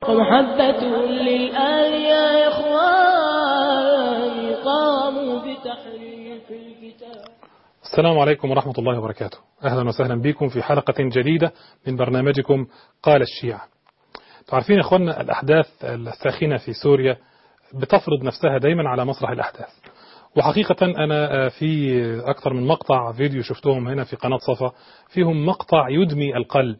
ومحبة للآل يا إخوان قاموا بتحريف الكتاب السلام عليكم ورحمة الله وبركاته أهلا وسهلا بكم في حلقة جديدة من برنامجكم قال الشيعة تعرفين يا أخوانا الأحداث الساخنة في سوريا بتفرض نفسها دايما على مسرح الأحداث وحقيقة أنا في أكثر من مقطع فيديو شفتهم هنا في قناة صفا فيهم مقطع يدمي القلب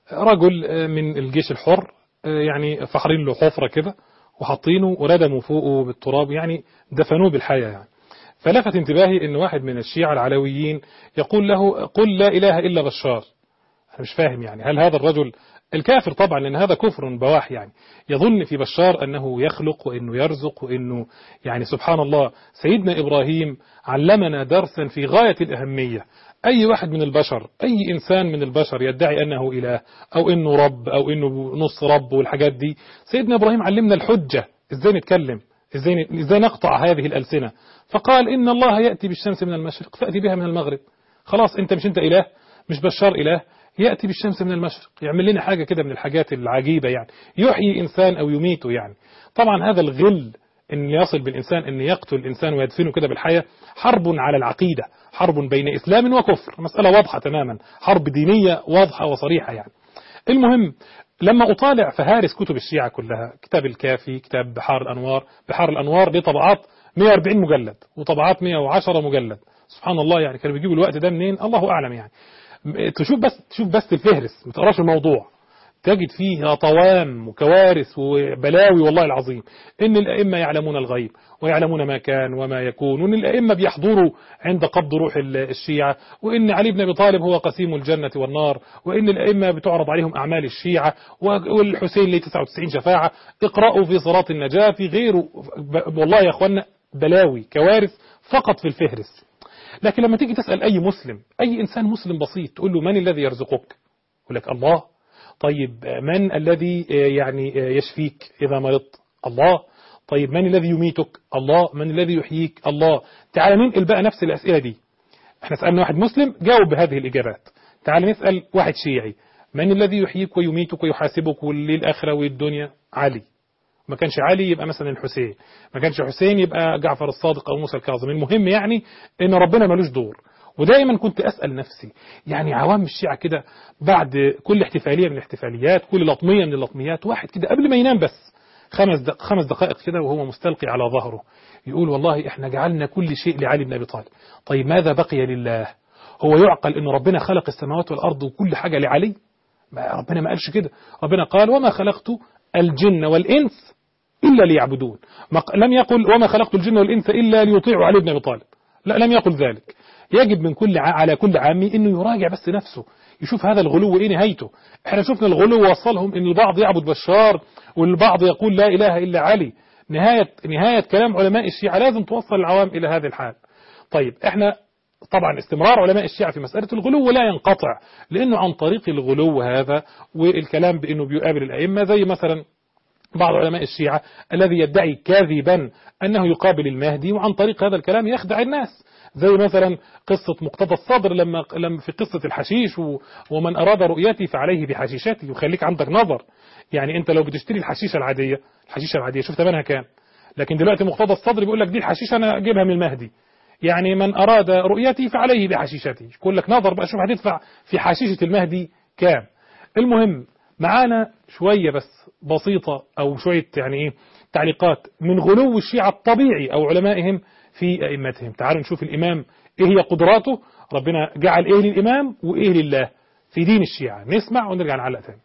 رجل من الجيش الحر يعني فحرين له حفرة كده وحاطينه وردموا فوقه بالتراب يعني دفنوه بالحياة يعني فلفت انتباهي ان واحد من الشيعة العلويين يقول له قل لا اله الا بشار انا مش فاهم يعني هل هذا الرجل الكافر طبعا لان هذا كفر بواح يعني يظن في بشار انه يخلق وانه يرزق وانه يعني سبحان الله سيدنا ابراهيم علمنا درسا في غاية الاهمية اي واحد من البشر اي انسان من البشر يدعي انه اله او انه رب او انه نص رب والحاجات دي سيدنا ابراهيم علمنا الحجة ازاي نتكلم ازاي ازاي نقطع هذه الالسنه فقال ان الله ياتي بالشمس من المشرق فاتي بها من المغرب خلاص انت مش انت اله مش بشار اله ياتي بالشمس من المشرق يعمل لنا حاجه كده من الحاجات العجيبه يعني يحيي انسان او يميته يعني طبعا هذا الغل ان يصل بالانسان ان يقتل الانسان ويدفنه كده بالحياه حرب على العقيده حرب بين اسلام وكفر مساله واضحه تماما حرب دينيه واضحه وصريحه يعني المهم لما أطالع فهارس كتب الشيعة كلها كتاب الكافي كتاب بحار الأنوار بحار الأنوار دي طبعات 140 مجلد وطبعات 110 مجلد سبحان الله يعني كانوا بيجيبوا الوقت ده منين الله أعلم يعني تشوف بس تشوف بس الفهرس ما تقراش الموضوع تجد فيه طوام وكوارث وبلاوي والله العظيم ان الائمه يعلمون الغيب ويعلمون ما كان وما يكون وان الائمه بيحضروا عند قبض روح الشيعه وان علي بن ابي طالب هو قسيم الجنه والنار وان الائمه بتعرض عليهم اعمال الشيعه والحسين ليه 99 شفاعه اقراوا في صراط النجاه في غيره والله يا اخوانا بلاوي كوارث فقط في الفهرس لكن لما تيجي تسال اي مسلم اي انسان مسلم بسيط تقول له من الذي يرزقك يقول لك الله طيب من الذي يعني يشفيك إذا مرضت الله طيب من الذي يميتك الله من الذي يحييك الله تعال ننقل بقى نفس الأسئلة دي احنا سألنا واحد مسلم جاوب بهذه الإجابات تعال نسأل واحد شيعي من الذي يحييك ويميتك ويحاسبك للآخرة والدنيا علي ما كانش علي يبقى مثلا الحسين ما كانش حسين يبقى جعفر الصادق أو موسى الكاظم المهم يعني ان ربنا ملوش دور ودائما كنت أسأل نفسي يعني عوام الشيعة كده بعد كل احتفالية من الاحتفاليات كل لطمية من اللطميات واحد كده قبل ما ينام بس خمس دق خمس دقائق كده وهو مستلقي على ظهره يقول والله احنا جعلنا كل شيء لعلي بن أبي طالب طيب ماذا بقي لله هو يعقل ان ربنا خلق السماوات والأرض وكل حاجة لعلي ما ربنا ما قالش كده ربنا قال وما خلقت الجن والإنس إلا ليعبدون لم يقل وما خلقت الجن والإنس إلا ليطيعوا علي بن أبي طالب لا لم يقل ذلك يجب من كل على كل عامي انه يراجع بس نفسه يشوف هذا الغلو ايه نهايته احنا شفنا الغلو وصلهم ان البعض يعبد بشار والبعض يقول لا اله الا علي نهاية نهاية كلام علماء الشيعة لازم توصل العوام الى هذه الحال طيب احنا طبعا استمرار علماء الشيعة في مسألة الغلو لا ينقطع لانه عن طريق الغلو هذا والكلام بانه بيقابل الائمة زي مثلا بعض علماء الشيعة الذي يدعي كاذبا أنه يقابل المهدي وعن طريق هذا الكلام يخدع الناس زي مثلا قصة مقتضى الصدر لما لما في قصة الحشيش ومن أراد رؤيتي فعليه بحشيشتي وخليك عندك نظر يعني أنت لو بتشتري الحشيشة العادية الحشيشة العادية شوف ثمنها كام لكن دلوقتي مقتضى الصدر بيقول لك دي الحشيشة أنا أجيبها من المهدي يعني من أراد رؤيتي فعليه بحشيشتي يقول لك نظر بقى شوف هتدفع في حشيشة المهدي كام المهم معانا شوية بس بسيطة أو شوية يعني إيه تعليقات من غلو الشيعة الطبيعي أو علمائهم في أئمتهم تعالوا نشوف الإمام إيه هي قدراته ربنا جعل إيه للإمام وإيه لله في دين الشيعة نسمع ونرجع نعلق تاني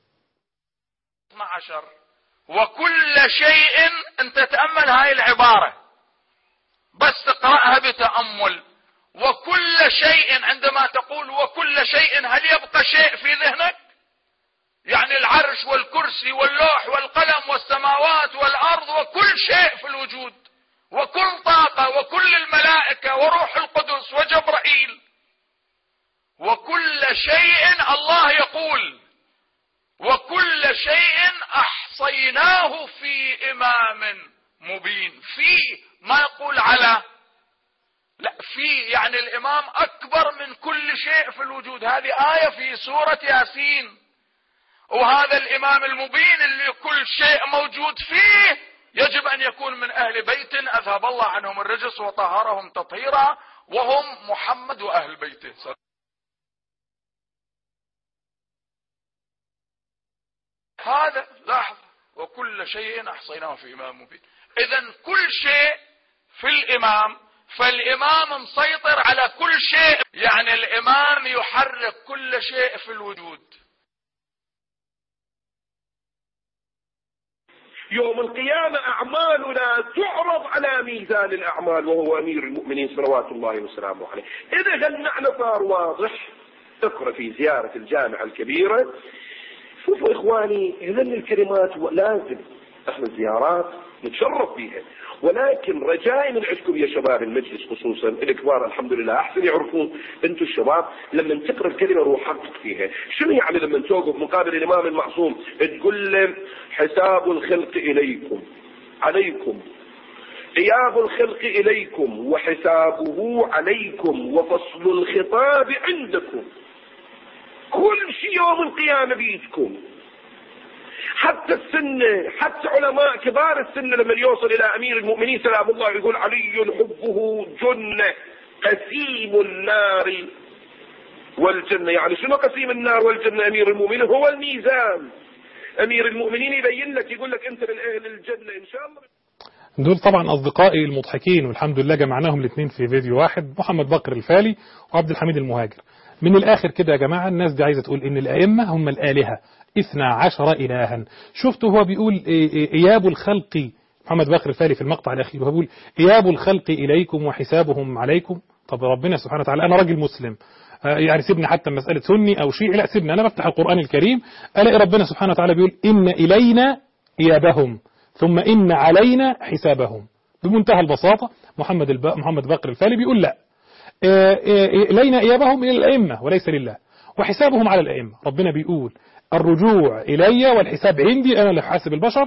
12 وكل شيء أنت تأمل هاي العبارة بس تقرأها بتأمل وكل شيء عندما تقول وكل شيء هل يبقى شيء في ذهنك يعني العرش والكرسي واللوح والقلم والسماوات والأرض وكل شيء في الوجود وكل طاقة وكل الملائكة وروح القدس وجبرائيل وكل شيء الله يقول وكل شيء أحصيناه في إمام مبين في ما يقول على لا في يعني الإمام أكبر من كل شيء في الوجود هذه آية في سورة ياسين وهذا الإمام المبين اللي كل شيء موجود فيه يجب أن يكون من أهل بيت أذهب الله عنهم الرجس وطهرهم تطهيرا وهم محمد وأهل بيته هذا لاحظ وكل شيء أحصيناه في إمام مبين إذا كل شيء في الإمام فالإمام مسيطر على كل شيء يعني الإمام يحرك كل شيء في الوجود يوم القيامة أعمالنا تعرض على ميزان الأعمال وهو أمير المؤمنين صلوات الله وسلامه عليه إذا المعنى صار واضح اقرأ في زيارة الجامعة الكبيرة شوفوا إخواني هذن الكلمات لازم احنا الزيارات نتشرف بها ولكن رجائي من عندكم يا شباب المجلس خصوصا الكبار الحمد لله احسن يعرفون انتم الشباب لما تقرا الكلمه روح حقق فيها شنو يعني لما توقف مقابل الامام المعصوم تقول له حساب الخلق اليكم عليكم غياب الخلق اليكم وحسابه عليكم وفصل الخطاب عندكم كل شيء يوم القيامه بيدكم حتى السنة حتى علماء كبار السنة لما يوصل إلى أمير المؤمنين سلام الله يقول علي حبه جنة قسيم النار والجنة يعني شنو قسيم النار والجنة أمير المؤمنين هو الميزان أمير المؤمنين يبين لك يقول لك أنت من أهل الجنة إن شاء الله دول طبعا أصدقائي المضحكين والحمد لله جمعناهم الاثنين في فيديو واحد محمد بكر الفالي وعبد الحميد المهاجر من الآخر كده يا جماعة الناس دي عايزة تقول إن الأئمة هم الآلهة اثنا عشر إلها شفتوا هو بيقول إياب الخلق محمد بكر الفالي في المقطع الأخير وهو بيقول إياب الخلق إليكم وحسابهم عليكم طب ربنا سبحانه وتعالى أنا راجل مسلم يعني سيبني حتى مسألة سني أو شيعي لا سيبني أنا بفتح القرآن الكريم ألاقي ربنا سبحانه وتعالى بيقول إن إلينا إيابهم ثم إن علينا حسابهم بمنتهى البساطة محمد الب... محمد بكر الفالي بيقول لا إلينا إيابهم إلى الأئمة وليس لله وحسابهم على الأئمة ربنا بيقول الرجوع إلي والحساب عندي أنا اللي حاسب البشر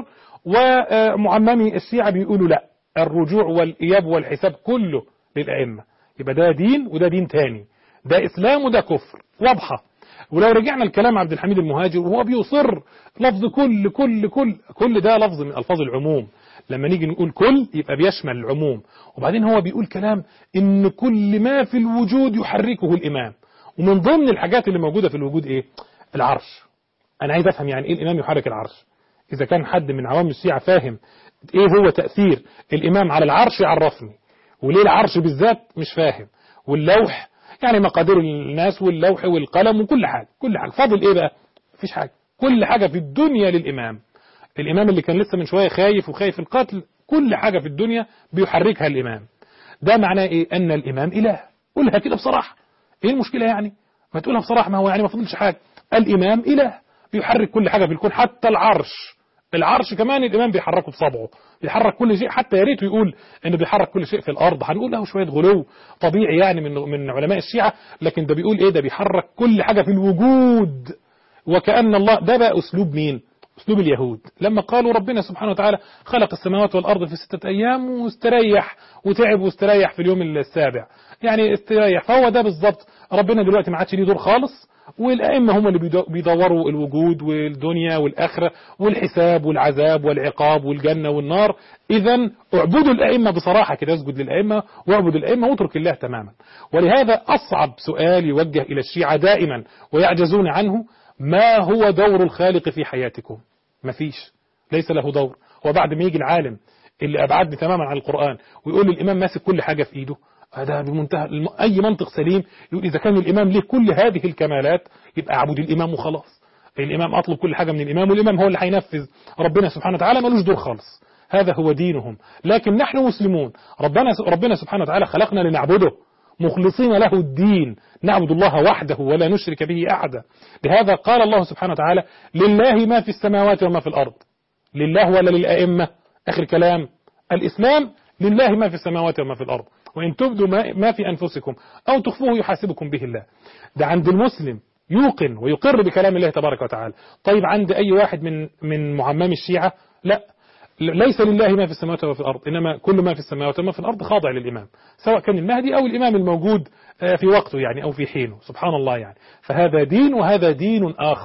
ومعممي الشيعة بيقولوا لا الرجوع والإياب والحساب كله للأئمة يبقى ده دين وده دين تاني ده إسلام وده كفر واضحة ولو رجعنا الكلام عبد الحميد المهاجر وهو بيصر لفظ كل كل كل كل ده لفظ من ألفاظ العموم لما نيجي نقول كل يبقى بيشمل العموم وبعدين هو بيقول كلام إن كل ما في الوجود يحركه الإمام ومن ضمن الحاجات اللي موجودة في الوجود إيه العرش أنا عايز أفهم يعني إيه الإمام يحرك العرش إذا كان حد من عوام الشيعة فاهم إيه هو تأثير الإمام على العرش يعرفني وليه العرش بالذات مش فاهم واللوح يعني مقادير الناس واللوح والقلم وكل حاجة كل حاجة فاضل إيه بقى مفيش حاجة كل حاجة في الدنيا للإمام الإمام اللي كان لسه من شوية خايف وخايف القتل كل حاجة في الدنيا بيحركها الإمام ده معناه إيه أن الإمام إله قولها كده بصراحة إيه المشكلة يعني ما تقولها بصراحة ما هو يعني ما فضلش حاجة الإمام إله بيحرك كل حاجة في الكون حتى العرش العرش كمان الإمام بيحركه بصبعه بيحرك كل شيء حتى يا ريته يقول إنه بيحرك كل شيء في الأرض هنقول له شوية غلو طبيعي يعني من من علماء الشيعة لكن ده بيقول إيه ده بيحرك كل حاجة في الوجود وكأن الله ده بقى أسلوب مين أسلوب اليهود لما قالوا ربنا سبحانه وتعالى خلق السماوات والأرض في ستة أيام واستريح وتعب واستريح في اليوم السابع يعني استريح فهو ده بالظبط ربنا دلوقتي ما عادش ليه دور خالص والأئمة هم اللي بيدوروا الوجود والدنيا والآخرة والحساب والعذاب والعقاب والجنة والنار إذا اعبدوا الأئمة بصراحة كده اسجد للأئمة واعبد الأئمة واترك الله تماما ولهذا أصعب سؤال يوجه إلى الشيعة دائما ويعجزون عنه ما هو دور الخالق في حياتكم مفيش ليس له دور وبعد ما يجي العالم اللي أبعدني تماما عن القرآن ويقول الإمام ماسك كل حاجة في إيده هذا بمنتهى أي منطق سليم يقول إذا كان الإمام له كل هذه الكمالات يبقى أعبد الإمام وخلاص الإمام أطلب كل حاجة من الإمام والإمام هو اللي هينفذ ربنا سبحانه وتعالى ملوش دور خالص هذا هو دينهم لكن نحن مسلمون ربنا ربنا سبحانه وتعالى خلقنا لنعبده مخلصين له الدين نعبد الله وحده ولا نشرك به أحدا لهذا قال الله سبحانه وتعالى لله ما في السماوات وما في الأرض لله ولا للأئمة آخر كلام الإسلام لله ما في السماوات وما في الأرض وإن تبدوا ما في أنفسكم أو تخفوه يحاسبكم به الله ده عند المسلم يوقن ويقر بكلام الله تبارك وتعالى طيب عند أي واحد من من معمم الشيعة لا ليس لله ما في السماوات وما في الأرض إنما كل ما في السماوات وما في الأرض خاضع للإمام سواء كان المهدي أو الإمام الموجود في وقته يعني أو في حينه سبحان الله يعني فهذا دين وهذا دين آخر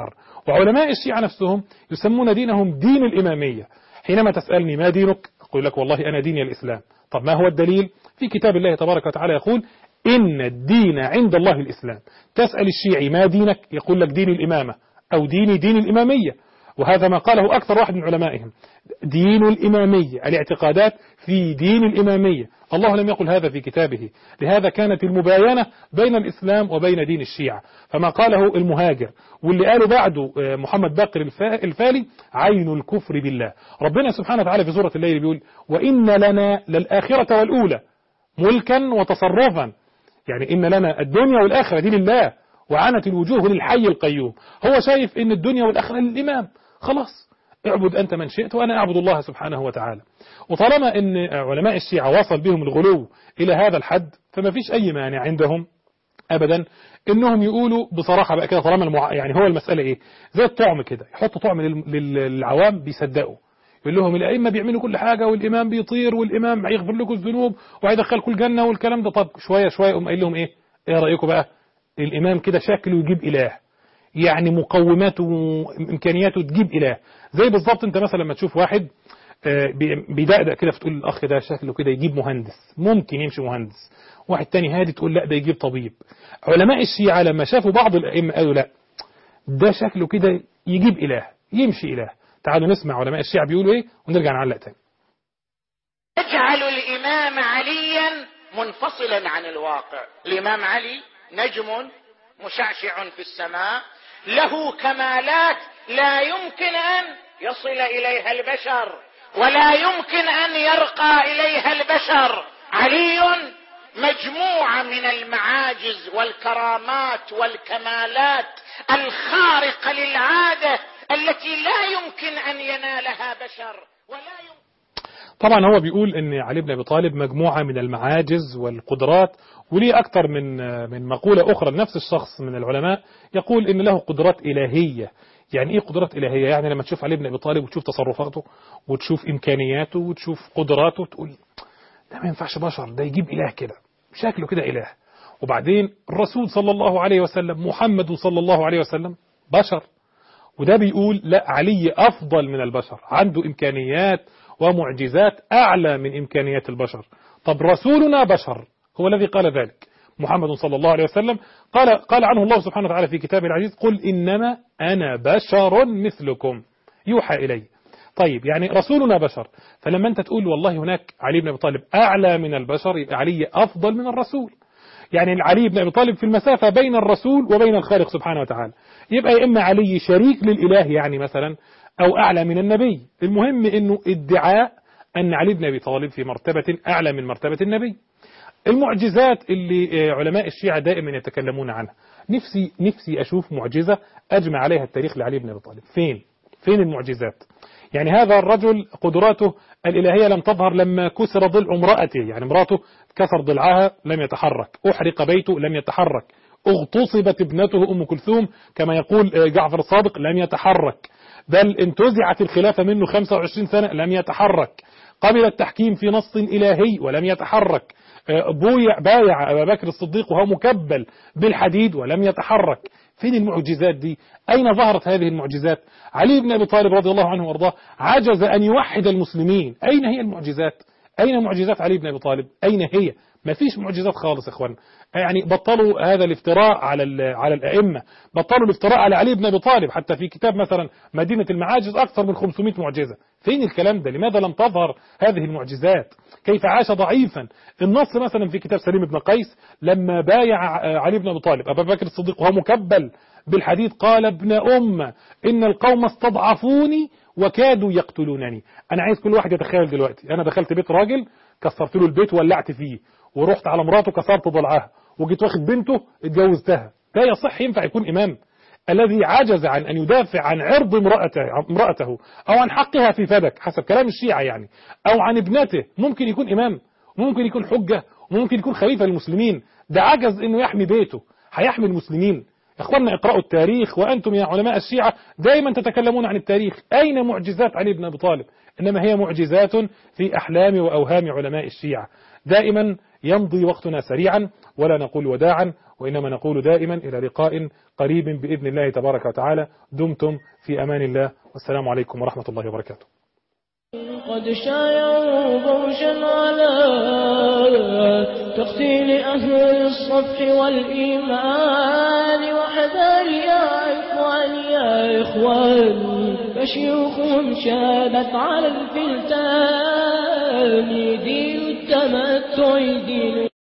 وعلماء الشيعة نفسهم يسمون دينهم دين الإمامية حينما تسألني ما دينك أقول لك والله أنا ديني الإسلام طب ما هو الدليل في كتاب الله تبارك وتعالى يقول إن الدين عند الله الإسلام تسأل الشيعي ما دينك يقول لك دين الإمامة أو ديني دين الإمامية وهذا ما قاله أكثر واحد من علمائهم دين الإمامية الاعتقادات في دين الإمامية الله لم يقل هذا في كتابه لهذا كانت المباينة بين الإسلام وبين دين الشيعة فما قاله المهاجر واللي قاله بعده محمد باقر الفالي عين الكفر بالله ربنا سبحانه وتعالى في سورة الليل بيقول وإن لنا للآخرة والأولى ملكا وتصرفا يعني إن لنا الدنيا والآخرة دي لله وعنت الوجوه للحي القيوم هو شايف إن الدنيا والآخرة للإمام خلاص اعبد أنت من شئت وأنا أعبد الله سبحانه وتعالى وطالما أن علماء الشيعة وصل بهم الغلو إلى هذا الحد فما فيش أي مانع عندهم أبدا إنهم يقولوا بصراحة بقى كده طالما المع... يعني هو المسألة إيه زي الطعم كده يحطوا طعم لل... للعوام بيصدقوا يقول لهم الأئمة بيعملوا كل حاجة والإمام بيطير والإمام هيغفر لكم الذنوب وهيدخلكم الجنة والكلام ده طب شوية شوية يقوم قايل لهم إيه إيه رأيكم بقى الإمام كده شكله يجيب إله يعني مقوماته وإمكانياته تجيب إله زي بالظبط أنت مثلا لما تشوف واحد بيدقدق كده فتقول الأخ ده شكله كده يجيب مهندس ممكن يمشي مهندس واحد تاني هادي تقول لا ده يجيب طبيب علماء الشيعة لما شافوا بعض الأئمة قالوا لا ده شكله كده يجيب إله يمشي إله تعالوا نسمع علماء الشيعة بيقولوا إيه ونرجع نعلق تاني يجعل الإمام عليا منفصلا عن الواقع الإمام علي نجم مشعشع في السماء له كمالات لا يمكن أن يصل إليها البشر ولا يمكن أن يرقى إليها البشر علي مجموعة من المعاجز والكرامات والكمالات الخارقة للعادة التي لا يمكن أن ينالها بشر ولا يمكن طبعا هو بيقول ان علي بن ابي طالب مجموعه من المعاجز والقدرات وليه اكثر من من مقوله اخرى لنفس الشخص من العلماء يقول ان له قدرات الهيه يعني ايه قدرات الهيه يعني لما تشوف علي بن ابي طالب وتشوف تصرفاته وتشوف امكانياته وتشوف قدراته تقول ده ما ينفعش بشر ده يجيب اله كده شكله كده اله وبعدين الرسول صلى الله عليه وسلم محمد صلى الله عليه وسلم بشر وده بيقول لا علي افضل من البشر عنده امكانيات ومعجزات أعلى من إمكانيات البشر طب رسولنا بشر هو الذي قال ذلك محمد صلى الله عليه وسلم قال, قال عنه الله سبحانه وتعالى في كتابه العزيز قل إنما أنا بشر مثلكم يوحى إلي طيب يعني رسولنا بشر فلما أنت تقول والله هناك علي بن أبي طالب أعلى من البشر يبقى علي أفضل من الرسول يعني علي بن أبي طالب في المسافة بين الرسول وبين الخالق سبحانه وتعالى يبقى يا إما علي شريك للإله يعني مثلا أو أعلى من النبي المهم أنه ادعاء أن علي بن أبي طالب في مرتبة أعلى من مرتبة النبي المعجزات اللي علماء الشيعة دائما يتكلمون عنها نفسي نفسي أشوف معجزة أجمع عليها التاريخ لعلي بن أبي طالب فين فين المعجزات يعني هذا الرجل قدراته الإلهية لم تظهر لما كسر ضلع امرأته يعني امرأته كسر ضلعها لم يتحرك أحرق بيته لم يتحرك اغتصبت ابنته أم كلثوم كما يقول جعفر الصادق لم يتحرك بل انتزعت الخلافة منه 25 سنة لم يتحرك قبل التحكيم في نص إلهي ولم يتحرك بويع بايع أبا بكر الصديق وهو مكبل بالحديد ولم يتحرك فين المعجزات دي أين ظهرت هذه المعجزات علي بن أبي طالب رضي الله عنه وارضاه عجز أن يوحد المسلمين أين هي المعجزات أين معجزات علي بن أبي طالب أين هي ما فيش معجزات خالص يا اخوان يعني بطلوا هذا الافتراء على على الائمه بطلوا الافتراء على علي بن ابي طالب حتى في كتاب مثلا مدينه المعاجز اكثر من 500 معجزه فين الكلام ده لماذا لم تظهر هذه المعجزات كيف عاش ضعيفا النص مثلا في كتاب سليم بن قيس لما بايع علي بن ابي طالب ابا بكر الصديق وهو مكبل بالحديد قال ابن ام ان القوم استضعفوني وكادوا يقتلونني انا عايز كل واحد يتخيل دلوقتي انا دخلت بيت راجل كسرت له البيت ولعت فيه ورحت على مراته كسرت ضلعها وجيت واخد بنته اتجوزتها لا يصح ينفع يكون إمام الذي عجز عن أن يدافع عن عرض امرأته, امرأته أو عن حقها في فدك حسب كلام الشيعة يعني أو عن ابنته ممكن يكون إمام ممكن يكون حجة وممكن يكون خليفة للمسلمين ده عجز أنه يحمي بيته هيحمي المسلمين اخوانا اقرأوا التاريخ وأنتم يا علماء الشيعة دائما تتكلمون عن التاريخ أين معجزات علي بن أبي طالب إنما هي معجزات في أحلام وأوهام علماء الشيعة دائما يمضي وقتنا سريعا ولا نقول وداعا وإنما نقول دائما إلى لقاء قريب بإذن الله تبارك وتعالى دمتم في أمان الله والسلام عليكم ورحمة الله وبركاته قد شايعوا بوشا على تقتيل أهل الصفح والإيمان وحذار يا إخوان يا إخوان فشيوخهم شابت على الفلتان دين التمتع دين